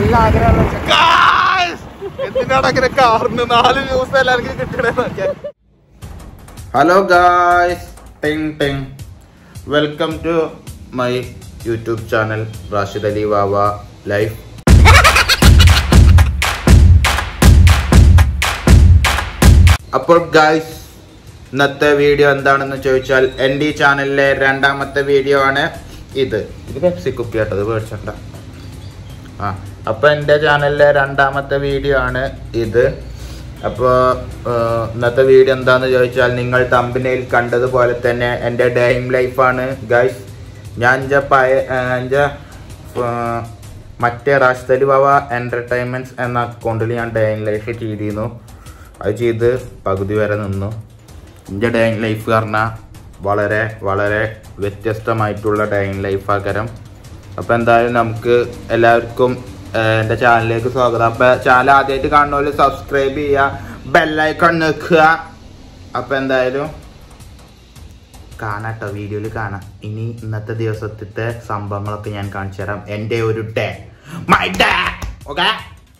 നല്ല ആഗ്രഹമുള്ള എന്തിനാണ് അങ്ങനെ കാറിന് നാല് ന്യൂസ് എല്ലാവർക്കും കിട്ടണേ ഹലോ ഗായ്സ് ടിങ് ടിങ് welcome to my YouTube channel Rashid Ali Vava life അപ്പോൾ ഗായ്സ് ഇന്നത്തെ വീഡിയോ എന്താണെന്ന് ചോദിച്ചാൽ എൻ്റെ ഈ ചാനലിലെ രണ്ടാമത്തെ വീഡിയോ ആണ് ഇത് ഇത് പെപ്സി കുപ്പി കേട്ടത് മേടിച്ചണ്ട ആ അപ്പോൾ എൻ്റെ ചാനലിലെ രണ്ടാമത്തെ വീഡിയോ ആണ് ഇത് അപ്പോൾ ഇന്നത്തെ വീഡിയോ എന്താന്ന് ചോദിച്ചാൽ നിങ്ങൾ തമ്പനയിൽ കണ്ടതുപോലെ തന്നെ എൻ്റെ ഡെയിം ലൈഫാണ് ഗൈസ് ഞാൻ എൻ്റെ പയ എൻ്റെ മറ്റേ റാഷ്തലി ബാബ എൻ്റർടൈൻമെൻറ്റ്സ് എന്ന അക്കൗണ്ടിൽ ഞാൻ ഡെയിം ലൈഫ് ചെയ്തിരുന്നു അത് ചെയ്ത് പകുതി വരെ നിന്നു എൻ്റെ ഡെയിൻ ലൈഫ് പറഞ്ഞാൽ വളരെ വളരെ വ്യത്യസ്തമായിട്ടുള്ള ഡെയിൻ ലൈഫ് ആകരം അപ്പോൾ എന്തായാലും നമുക്ക് എല്ലാവർക്കും ഏഹ്, എൻ്റെ ചാനലിലേക്ക് സ്വാഗതം അപ്പോൾ ചാനൽ ആദ്യമായിട്ട് കാണുന്നവർ സബ്സ്ക്രൈബ് ചെയ്യുക ബെല്ലൈക്കൺ നിൽക്കുക അപ്പോൾ എന്തായാലും കാണാട്ടോ വീഡിയോയിൽ കാണാം ഇനി ഇന്നത്തെ ദിവസത്തെ സംഭവങ്ങളൊക്കെ ഞാൻ കാണിച്ചു തരാം എൻ്റെ ഒരു ഡേ മൈ ഡേ ഓക്കെ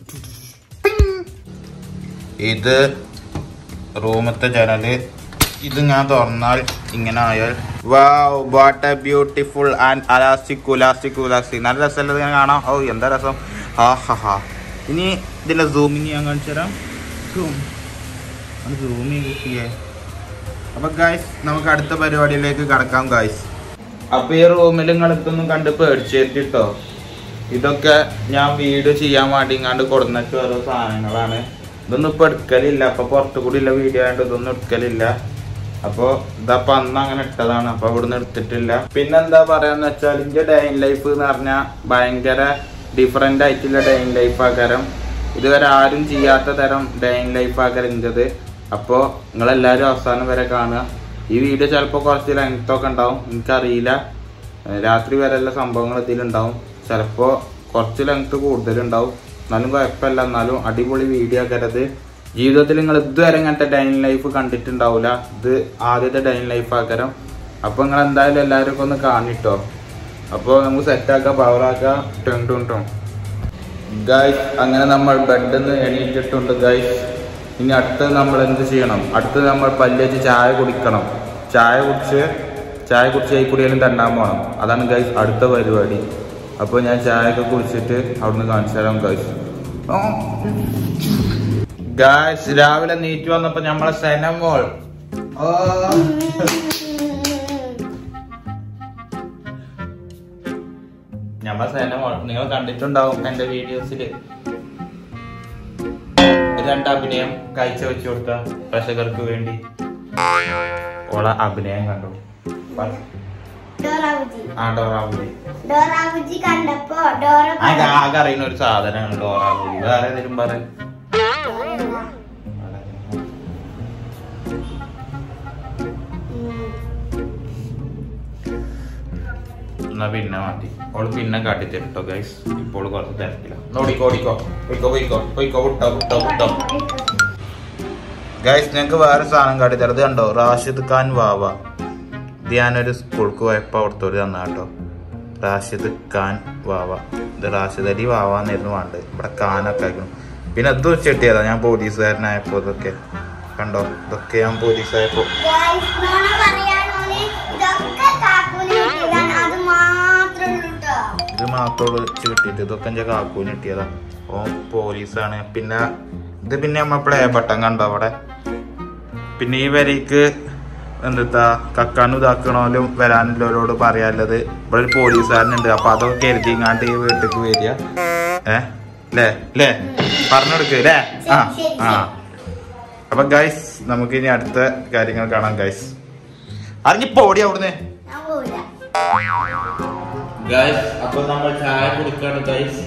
ഇത് റൂമത്തെ ജനല് ഇത് ഞാൻ തുറന്നാൽ ഇങ്ങനെ ആയാൽ wow what a beautiful and അലാസ്റ്റിക് കുലാസ്റ്റിക് കുലാസ്റ്റിക് നല്ല രസമല്ലേ ഇത് ഇങ്ങനെ കാണാം ഓ എന്താ രസം ഹാ ഹാ ഹാ ഇനി ഇതിന്റെ സൂമിങ് ഞാൻ കാണിച്ചു തരാം സൂം സൂം ചെയ്യേ അപ്പൊ ഗായ്സ് നമുക്ക് അടുത്ത പരിപാടിയിലേക്ക് കടക്കാം ഗായ്സ് അപ്പൊ ഈ റൂമിൽ നിങ്ങൾ ഇതൊന്നും കണ്ട് പേടിച്ചേറ്റിട്ടോ ഇതൊക്കെ ഞാൻ വീഡിയോ ചെയ്യാൻ വേണ്ടി ഇങ്ങാണ്ട് കൊടുന്നിട്ട് ഓരോ സാധനങ്ങളാണ് ഇതൊന്നും ഇപ്പൊ എടുക്കലില്ല അപ്പൊ പുറത്തു കൂടി ഉള്ള വീഡിയോ ആയതുകൊണ്ട് ഇതൊന്നും എടുക്കലില്ല അപ്പൊ ഇതപ്പൊ അന്ന് അങ്ങനെ ഇട്ടതാണ് അപ്പൊ ഇവിടുന്ന് എടുത്തിട്ടില്ല പിന്നെന്താ പറയാന്ന് വെച്ചാൽ ഇന്റെ ഡെയിൻ ലൈഫ് എന്ന് പറഞ്ഞാൽ ഭയങ്കര ഡിഫറെന്റ് ആയിട്ടുള്ള ഡെയിൻ ലൈഫ് ആക്കാരം ഇതുവരെ ആരും ചെയ്യാത്ത തരം ഡെയിൻ ലൈഫ് ആക്കാരം ഇന്റത് അപ്പോൾ നിങ്ങളെല്ലാവരും അവസാനം വരെ കാണുക ഈ വീഡിയോ ചിലപ്പോൾ കുറച്ച് ലെങ്ത് ഒക്കെ ഉണ്ടാവും എനിക്കറിയില്ല ഏഹ് രാത്രി വരെയുള്ള സംഭവങ്ങൾ ഇതിലുണ്ടാവും ചിലപ്പോൾ കുറച്ച് ലെങ്ത് കൂടുതലുണ്ടാവും എന്നാലും കുഴപ്പമില്ല എന്നാലും അടിപൊളി വീഡിയോ ആക്കരുത് ജീവിതത്തിൽ നിങ്ങൾ ഇതുവരെ ഇങ്ങനത്തെ ഡൈൻ ലൈഫ് കണ്ടിട്ടുണ്ടാവില്ല ഇത് ആദ്യത്തെ ഡൈൻ ലൈഫ് ആക്കരം അപ്പോൾ നിങ്ങൾ എന്തായാലും എല്ലാവരും ഒക്കെ ഒന്ന് കാണിട്ടോ അപ്പോൾ നമുക്ക് സെറ്റാക്കാം പവറാക്കാം ടും ടും ടും ഗൈസ് അങ്ങനെ നമ്മൾ ബെഡിൽ നിന്ന് എണീറ്റിട്ടുണ്ട് ഗൈസ് ഇനി അടുത്ത് നമ്മൾ എന്ത് ചെയ്യണം അടുത്ത് നമ്മൾ പല്ലേച്ച് ചായ കുടിക്കണം ചായ കുടിച്ച് ചായ കുടിച്ച് ഈ കുടിയാലും തണ്ണാൻ പോകണം അതാണ് ഗൈസ് അടുത്ത പരിപാടി അപ്പോൾ ഞാൻ ചായ ഒക്കെ കുടിച്ചിട്ട് അവിടുന്ന് കാണിച്ചു തരാം ഗൈസ് ഗൈസ് രാവിലെ നീറ്റ് വന്നപ്പോ നമ്മളെ സെനമോൾ ഓ ഞമ്മളെ സെനമോൾ നിങ്ങൾ കണ്ടിട്ടുണ്ടാവും എന്റെ വീഡിയോസില് രണ്ട് അഭിനയം കാഴ്ച വെച്ചു കൊടുത്ത പ്രേക്ഷകർക്ക് വേണ്ടി ഓളെ അഭിനയം കണ്ടു പറ. ഡോറാബുജി ആ ഡോറാബുജി ഡോറാബുജി കണ്ടപ്പോ ഡോറ ആകെ ആകെ അറിയുന്ന ഒരു സാധനമാണ് ഡോറാബുജി വേറെ ഏതെങ്കിലും പറ എന്നാ പിന്നെ മതി ഓള് പിന്നെ കാട്ടിത്തരും കേട്ടോ ഗൈസ് ഇപ്പോൾ കുറച്ച് തിരക്കില്ല നോടിക്കോ ഓടിക്കോ പോയിക്കോ പോയിക്കോ പോയിക്കോ വിട്ടോ വിട്ടോ വിട്ടോ ഗൈസ് ഞങ്ങൾക്ക് വേറെ സാധനം കാട്ടിത്തരം ഇത് കണ്ടോ റാഷിദ് ഖാൻ വാവ ഇത് ഞാനൊരു സ്കൂൾക്ക് പോയപ്പോൾ അവിടുത്തെ ഒരു തന്നാ കേട്ടോ റാഷിദ് ഖാൻ വാവ ഇത് റാഷിദ് അലി വാവ എന്നായിരുന്നു വേണ്ടത് ഇവിടെ ഖാനൊക്കെ ആയിരുന്നു പിന്നെ അത് വെച്ച് കിട്ടിയതാ ഞാൻ പോലീസുകാരനായപ്പോ ഇതൊക്കെ കണ്ടോ ഇതൊക്കെ ഞാൻ പോലീസായപ്പോ ഗൈസ് നോണ പറയാനോല് ഇതൊക്കെ കാക്കൂന് കിട്ടിയതാണ് അത് മാത്രം കേട്ടോ ഇത് മാത്രം വെച്ച് കിട്ടിയിട്ട് ഇതൊക്കെ എൻ്റെ കാക്കൂന് കിട്ടിയതാ ഓ പോലീസാണ് പിന്നെ ഇത് പിന്നെ നമ്മൾ പ്ലേ ബട്ടൺ കണ്ടോ അവിടെ പിന്നെ ഈ വരയ്ക്ക് എന്താ കക്കാനും ഇതാക്കണോലും വരാനുള്ളവരോട് പറയാനുള്ളത് ഇവിടെ ഒരു പോലീസുകാരനുണ്ട് അപ്പൊ അതൊക്കെ കരുതിങ്ങാണ്ട് ഈ വീട്ടിലേക്ക് വരിക ഏ അല്ലേ അല്ലേ പറഞ്ഞെടുക്ക് അല്ലേ ആ ആ അപ്പൊ ഗൈസ് നമുക്ക് ഇനി അടുത്ത കാര്യങ്ങൾ കാണാം ഗൈസ് അറിഞ്ഞി പോടി അവിടുന്ന് ഞാൻ പോവില്ല ഗൈസ് അപ്പൊ നമ്മൾ ചായ കുടിക്കാണ് ഗൈസ്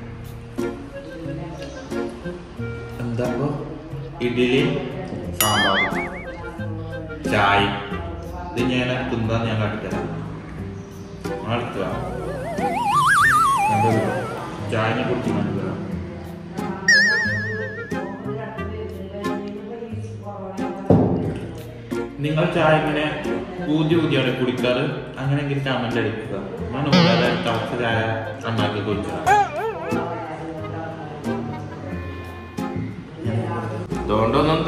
എന്താ ഇഡ്ഡലി സാമ്പാർ ചായ ഇത് ഞാൻ തിന്നാൻ ഞാൻ കാട്ടിത്തരാം അടുത്ത ചായ കുടിച്ച് കാണിത്തരാം നിങ്ങൾ ചായ ഇങ്ങനെ ഊതി ഊതിയാണ് കുടിക്കാറ് അങ്ങനെയെങ്കിൽ കമന്റ് അടിക്കുക ഞാൻ ഉപകാരം തിളച്ച ചായ ഉണ്ടാക്കി കുടിക്കുക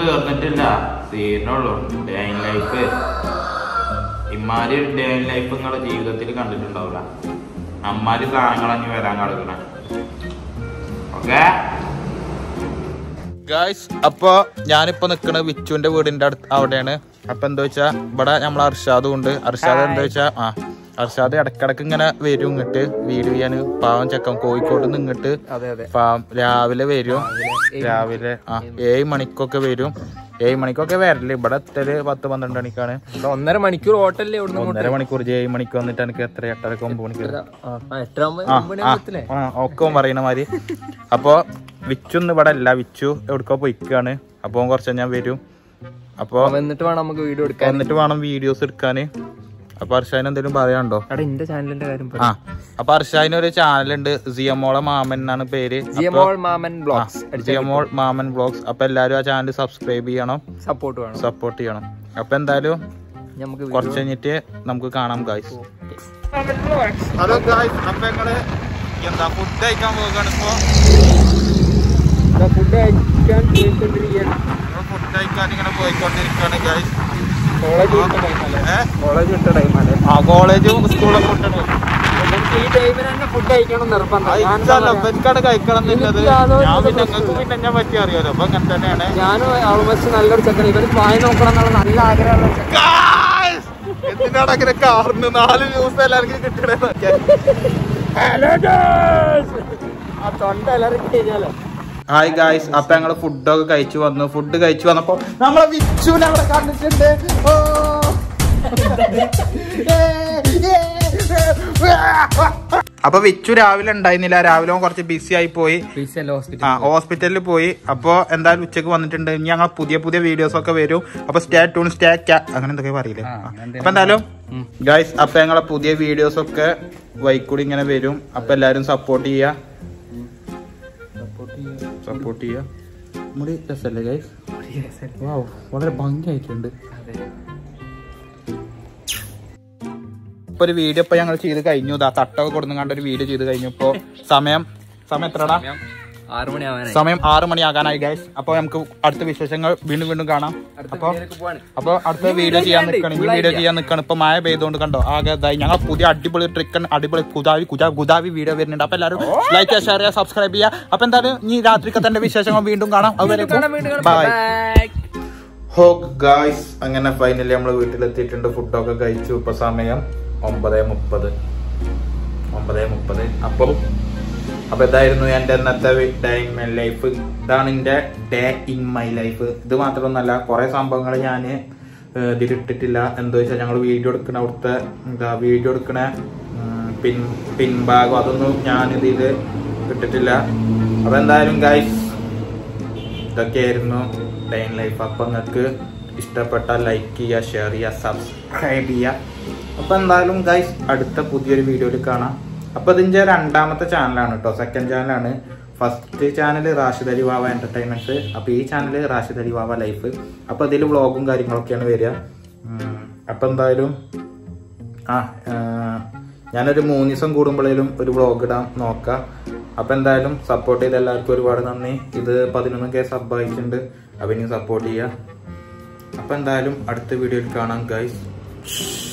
തീർന്നിട്ടില്ല തീർന്നുള്ളൂ ഡേ ഇൻ ലൈഫ് ഇമാര് ഡേ ഇൻ ലൈഫ് നിങ്ങളുടെ ജീവിതത്തിൽ കണ്ടിട്ടുണ്ടാവില്ല അമ്മാര് സാധനങ്ങളഞ്ഞ് വരാൻ കിടക്കണ ഓക്കെ ഗായ്സ് അപ്പൊ ഞാനിപ്പോ നിക്കണ വിച്ചുവിന്റെ വീടിന്റെ അടുത്ത് അവിടെയാണ് അപ്പൊ എന്താ വെച്ചാ ഇവിടെ നമ്മളെ അർഷാദും ഉണ്ട് അർഷാദ് എന്താ വെച്ചാ ആ അർഷാദ് ഇടക്കിടക്ക് ഇങ്ങനെ വരും ഇങ്ങോട്ട് വീഡിയോ ചെയ്യാന് പാവം ചെക്കൻ കോഴിക്കോട് നിന്ന് ഇങ്ങോട്ട് അതെ അതെ പാവം രാവിലെ വരും രാവിലെ ആ ഏഴ് മണിക്കൊക്കെ വരും ഏഴ് മണിക്കൊക്കെ വരല് ഇവിടെ എത്തല് പത്ത് പന്ത്രണ്ട് മണിക്കാണ് ഇവിടെ ഒന്നര മണിക്കൂർ ഹോട്ടലിൽ ഇവിടുന്ന് ഒന്നര മണിക്കൂർ ഏഴ് മണിക്ക് വന്നിട്ട് എനിക്ക് എത്ര എട്ടരക്ക് ഒമ്പത് മണിക്ക് എട്ടാകുമ്പോ ആ, ഒമ്പത് ആ, ആകുമ്പത്തില്ലേ ആ, ഒക്കെ ഓൻ പറയുന്ന മാതിരി അപ്പൊ വിച്ചു ഒന്നും ഇവിടെ അല്ല വിച്ചു എവിടക്കോ പോയിക്കാണ് അപ്പൊ ഓൻ കുറച്ച് ഞാൻ വരും അപ്പൊ എന്നിട്ട് വേണം നമുക്ക് വീഡിയോ എടുക്കാൻ എന്നിട്ട് വേണം വീഡിയോസ് എടുക്കാന് അപ്പൊ അർഷാന് എന്തെങ്കിലും പറയാനുണ്ടോ അവിടെ എന്റെ ചാനലിന്റെ കാര്യം ആ അപ്പൊ അർഷാന് ഒരു ചാനലുണ്ട് സിയമോളെ മാമൻ എന്നാണ് പേര് ജിയമോൾ മാമൻ ബ്ലോഗ്സ് സിയമോൾ മാമൻ വ്ളോഗ്സ് അപ്പൊ എല്ലാരും ആ ചാനൽ സബ്സ്ക്രൈബ് ചെയ്യണം സപ്പോർട്ട് വേണം സപ്പോർട്ട് ചെയ്യണം അപ്പൊ എന്തായാലും നമുക്ക് കുറച്ച് കഴിഞ്ഞിട്ട് നമുക്ക് കാണാം ഗായ്സ് ഹലോ ഗായ്സ് അപ്പൊ ഞങ്ങള് എന്താ ഫുഡ് കഴിക്കാൻ പോവുകയാണ് ഇപ്പൊ ഫുഡ് കഴിക്കാൻ പോയിക്കൊണ്ടിരിക്കുകയാണ് ഫുഡ് കഴിക്കാൻ ഇങ്ങനെ പോയിക്കൊണ്ടിരിക്കുകയാണ് ഗായ്സ് കോളേജ് വിട്ട ടൈമല്ലേ ഏഹ് കോളേജ് വിട്ട ടൈമല്ലേ ആ കോളേജും സ്കൂളും ഫുഡാണ് ഈ ടൈമിൽ തന്നെ ഫുഡ് കഴിക്കണം നിർബന്ധം ഞാൻ എന്താ പറയാ, ഇവർക്കാണ് കഴിക്കണം എന്നുള്ളത് എനിക്ക് യാതൊരു ഞാൻ പിന്നെ പ്രശ്നവും നിങ്ങൾക്ക് പിന്നെ എന്നെ പറ്റി അറിയാലോ അപ്പൊ അങ്ങനെ തന്നെയാണ് ഞാനും ഓൾമോസ്റ്റ് നല്ലൊരു ചെക്കൻ ഇവര് വായി നോക്കണം എന്നുള്ള നല്ല ആഗ്രഹമുള്ള ചെക്കൻ Guys! എന്തിനാണ് അങ്ങനെ കാറിന് നാല് ന്യൂസ് എല്ലാവർക്കും കിട്ടണേ ആ തൊണ്ട എല്ലാവരും കഴിഞ്ഞാലോ ഹായ് ഗായ്സ് അപ്പൊ ഞങ്ങള് ഫുഡൊക്കെ കഴിച്ചു വന്നു ഫുഡ് കഴിച്ചു വന്നപ്പോ നമ്മളെ വിച്ചുവിനെ അവിടെ കണ്ടിട്ടുണ്ട് ഓ. അപ്പൊ വിച്ചു രാവിലെ ഉണ്ടായിരുന്നില്ല രാവിലെ അവൻ കുറച്ച് ബിസി ആയി പോയി ആ ഹോസ്പിറ്റലിൽ പോയി അപ്പൊ എന്തായാലും ഉച്ചക്ക് വന്നിട്ടുണ്ട് ഇനി ഞങ്ങൾ പുതിയ പുതിയ വീഡിയോസ് ഒക്കെ വരും അപ്പൊ സ്റ്റേ ടൂൺ സ്റ്റേ അങ്ങനെ എന്തൊക്കെ പറയില്ലേ ആ. അപ്പൊ എന്തായാലും ഗൈസ് അപ്പൊ ഞങ്ങളെ പുതിയ വീഡിയോസ് ഒക്കെ വൈക്കൂടി ഇങ്ങനെ വരും അപ്പൊ എല്ലാരും സപ്പോർട്ട് ചെയ്യാ സപ്പോർട്ട് ചെയ്യാ മുടി രസല്ലേ ഗൈസ് വാവ് വളരെ ഭംഗിയായിട്ടുണ്ട് ഇപ്പൊ ഒരു വീഡിയോ ഇപ്പൊ ഞങ്ങൾ ചെയ്ത് കഴിഞ്ഞു ദാ തട്ടൊക്കെ കൊടുന്നു കണ്ട ഒരു വീഡിയോ ചെയ്ത് കഴിഞ്ഞു ഇപ്പൊ സമയം സമയം എത്രടാ ആറു മണി ആവാനായി സമയം ആറ് മണിയാകാനായി ഗൈസ് അപ്പൊ നമുക്ക് അടുത്ത വിശേഷങ്ങൾ വീണ്ടും വീണ്ടും കാണാം അപ്പൊ അപ്പൊ അടുത്ത വീഡിയോ ചെയ്യാൻ നിൽക്കണം ഈ വീഡിയോ ചെയ്യാൻ നിൽക്കണം ഇപ്പൊ മഴ പെയ്തുകൊണ്ട് കണ്ടോ ആകെ ഇതായി ഞങ്ങൾ പുതിയ അടിപൊളി ട്രിക്കൻ അടിപൊളി കുതാവി കുജാ ഗുദാവി വീഡിയോ വരുന്നുണ്ട് അപ്പൊ എല്ലാവരും ലൈക്ക് ചെയ്യുക ഷെയർ ചെയ്യുക സബ്സ്ക്രൈബ് ചെയ്യുക അപ്പൊ എന്തായാലും ഈ രാത്രിക്കത്തെ വിശേഷങ്ങൾ വീണ്ടും കാണാം അതുവരെ ബൈ ഹോ ഗായ്സ് അങ്ങനെ ഫൈനലി നമ്മൾ വീട്ടിലെത്തിയിട്ടുണ്ട് ഫുഡൊക്കെ കഴിച്ചു ഇപ്പൊ സമയം ഒമ്പത് മുപ്പത് ഒമ്പത് മുപ്പത് അപ്പം അപ്പൊ ഇതായിരുന്നു എന്റെ ഇന്നത്തെ ഡേ ഇൻ മൈ ലൈഫ് ഇതാണ് എന്റെ ഡേ ഇൻ മൈ ലൈഫ് ഇത് മാത്രമൊന്നല്ല കുറെ സംഭവങ്ങൾ ഞാൻ ഇതിലിട്ടിട്ടില്ല എന്താ വെച്ചാൽ ഞങ്ങൾ വീഡിയോ എടുക്കണ അവിടുത്തെ എന്താ വീഡിയോ എടുക്കണ ഉം, പിൻ പിൻഭാഗം അതൊന്നും ഞാൻ ഇതിൽ ഇട്ടിട്ടില്ല അപ്പൊ എന്തായാലും ഗൈസ് ഇതൊക്കെയായിരുന്നു ഡേ ഇൻ ലൈഫ് അപ്പൊ നിങ്ങൾക്ക് ഇഷ്ടപ്പെട്ടാൽ ലൈക്ക് ചെയ്യുക ഷെയർ ചെയ്യുക സബ്സ്ക്രൈബ് ചെയ്യുക അപ്പൊ എന്തായാലും ഗൈസ് അടുത്ത പുതിയൊരു വീഡിയോയിൽ കാണാം അപ്പൊ ഇതിന്റെ രണ്ടാമത്തെ ചാനലാണ് കേട്ടോ സെക്കൻഡ് ചാനലാണ് ഫസ്റ്റ് ചാനൽ റാഷിദ് അലി വാവ എന്റർടൈൻമെന്റ്സ് അപ്പൊ ഈ ചാനൽ റാഷിദ് അലി വാവ ലൈഫ് അപ്പൊ ഇതിൽ വ്ളോഗും കാര്യങ്ങളൊക്കെയാണ് വരിക ഉം, അപ്പൊ എന്തായാലും ആ ആ, ഞാനൊരു മൂന്ന് ദിവസം കൂടുമ്പോഴേലും ഒരു വ്ളോഗ് ഇടാൻ നോക്കാം അപ്പൊ എന്തായാലും സപ്പോർട്ട് ചെയ്ത എല്ലാവർക്കും ഒരുപാട് നന്ദി ഇത് പതിനൊന്ന് കെ സബ് അയച്ചിട്ടുണ്ട് അപ്പൊ ഇനി സപ്പോർട്ട് ചെയ്യുക അപ്പൊ എന്തായാലും അടുത്ത വീഡിയോയിൽ കാണാം ഗൈസ്